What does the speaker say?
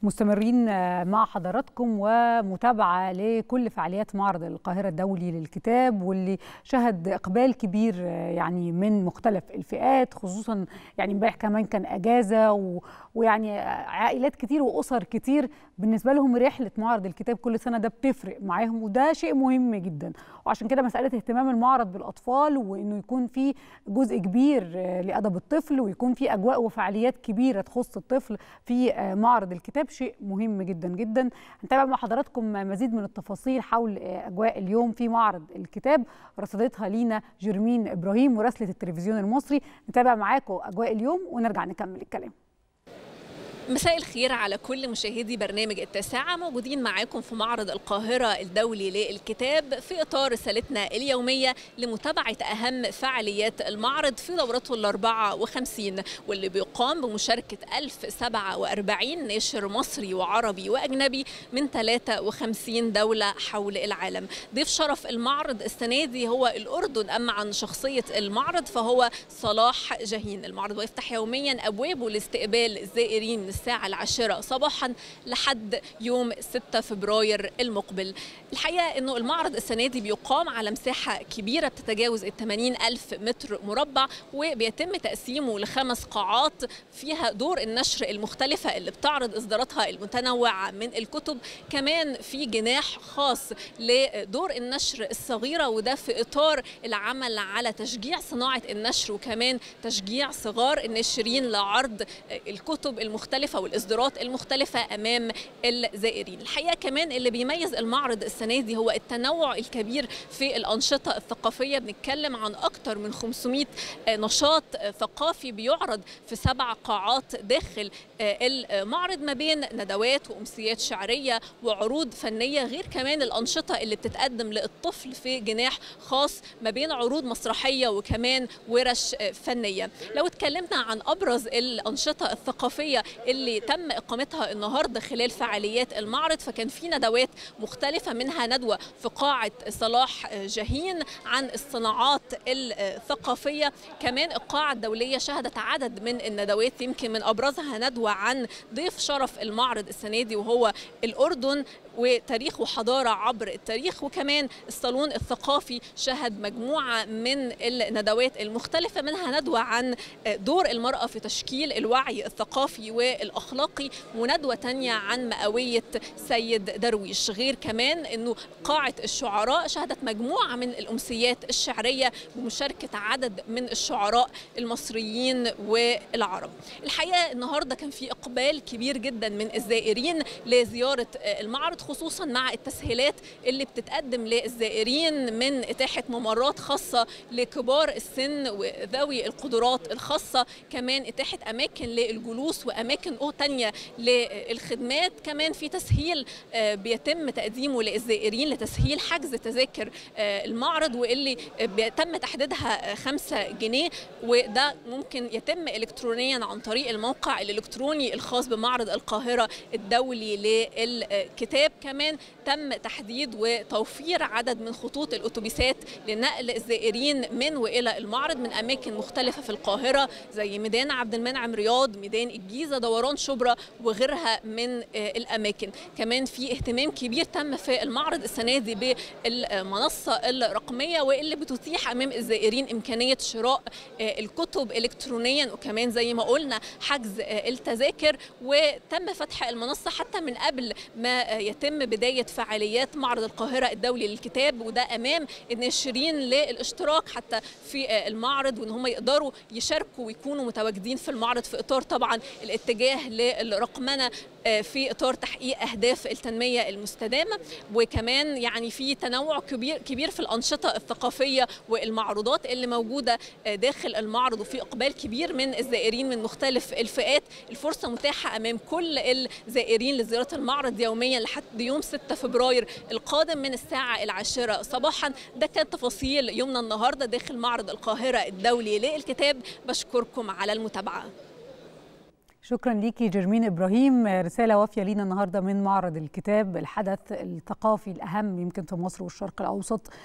مستمرين مع حضراتكم ومتابعة لكل فعاليات معرض القاهرة الدولي للكتاب واللي شهد إقبال كبير يعني من مختلف الفئات خصوصا يعني امبارح كمان كان أجازة و ويعني عائلات كتير وأسر كتير بالنسبة لهم رحلة معرض الكتاب كل سنة ده بتفرق معاهم وده شيء مهم جدا وعشان كده مسألة اهتمام المعرض بالأطفال وإنه يكون في جزء كبير لأدب الطفل ويكون في أجواء وفعاليات كبيرة تخص الطفل في معرض الكتاب شيء مهم جدا جدا هنتابع مع حضراتكم مزيد من التفاصيل حول أجواء اليوم في معرض الكتاب رصدتها لينا جرمين إبراهيم مراسلة التلفزيون المصري نتابع معاكم أجواء اليوم ونرجع نكمل الكلام مساء الخير على كل مشاهدي برنامج التاسعة موجودين معاكم في معرض القاهرة الدولي للكتاب في إطار رسالتنا اليومية لمتابعة أهم فعاليات المعرض في دورته الأربعة وخمسين واللي بيقام بمشاركة 1047 ناشر مصري وعربي وأجنبي من 53 دولة حول العالم ضيف شرف المعرض السنة دي هو الأردن أما عن شخصية المعرض فهو صلاح جاهين المعرض ويفتح يوميا أبوابه لاستقبال الزائرين من الساعة العاشرة صباحا لحد يوم 6 فبراير المقبل الحقيقة أنه المعرض السنة دي بيقام على مساحة كبيرة بتتجاوز ال 80 ألف متر مربع وبيتم تقسيمه لخمس قاعات فيها دور النشر المختلفة اللي بتعرض إصداراتها المتنوعة من الكتب كمان في جناح خاص لدور النشر الصغيرة وده في إطار العمل على تشجيع صناعة النشر وكمان تشجيع صغار الناشرين لعرض الكتب المختلفة المختلفة والإصدارات المختلفة أمام الزائرين الحقيقة كمان اللي بيميز المعرض السنة دي هو التنوع الكبير في الأنشطة الثقافية بنتكلم عن أكثر من 500 نشاط ثقافي بيعرض في سبع قاعات داخل المعرض ما بين ندوات وأمسيات شعرية وعروض فنية غير كمان الأنشطة اللي بتتقدم للطفل في جناح خاص ما بين عروض مسرحية وكمان ورش فنية لو اتكلمنا عن أبرز الأنشطة الثقافية اللي تم اقامتها النهارده خلال فعاليات المعرض فكان في ندوات مختلفه منها ندوه في قاعه صلاح جاهين عن الصناعات الثقافيه كمان القاعه الدوليه شهدت عدد من الندوات يمكن من ابرزها ندوه عن ضيف شرف المعرض السنه دي وهو الاردن وتاريخ وحضاره عبر التاريخ وكمان الصالون الثقافي شهد مجموعه من الندوات المختلفه منها ندوه عن دور المراه في تشكيل الوعي الثقافي والاخلاقي وندوه تانية عن مئويه سيد درويش غير كمان انه قاعه الشعراء شهدت مجموعه من الامسيات الشعريه بمشاركه عدد من الشعراء المصريين والعرب الحقيقه النهارده كان في اقبال كبير جدا من الزائرين لزياره المعرض خصوصا مع التسهيلات اللي بتتقدم للزائرين من اتاحه ممرات خاصه لكبار السن وذوي القدرات الخاصه كمان اتاحه اماكن للجلوس واماكن تانية للخدمات كمان في تسهيل بيتم تقديمه للزائرين لتسهيل حجز تذاكر المعرض واللي بيتم تحديدها 5 جنيه وده ممكن يتم الكترونيا عن طريق الموقع الالكتروني الخاص بمعرض القاهره الدولي للكتاب كمان تم تحديد وتوفير عدد من خطوط الاتوبيسات لنقل الزائرين من والى المعرض من اماكن مختلفه في القاهره زي ميدان عبد المنعم رياض ميدان الجيزه دوران شبرا وغيرها من الاماكن كمان في اهتمام كبير تم في المعرض السنه دي بالمنصه الرقميه واللي بتتيح امام الزائرين امكانيه شراء الكتب الكترونيا وكمان زي ما قلنا حجز التذاكر وتم فتح المنصه حتى من قبل ما يتم بدايه فعاليات معرض القاهره الدولي للكتاب وده امام الناشرين للاشتراك حتى في المعرض وان هم يقدروا يشاركوا ويكونوا متواجدين في المعرض في اطار طبعا الاتجاه للرقمنه في اطار تحقيق اهداف التنميه المستدامه وكمان يعني في تنوع كبير كبير في الانشطه الثقافيه والمعروضات اللي موجوده داخل المعرض وفي اقبال كبير من الزائرين من مختلف الفئات الفرصه متاحه امام كل الزائرين لزياره المعرض يوميا لحد يوم 6 فبراير القادم من الساعه العاشره صباحا ده كانت تفاصيل يومنا النهارده داخل معرض القاهره الدولي للكتاب بشكركم على المتابعه شكرا ليكي جرمين ابراهيم رساله وافيه لينا النهارده من معرض الكتاب الحدث الثقافي الاهم يمكن في مصر والشرق الاوسط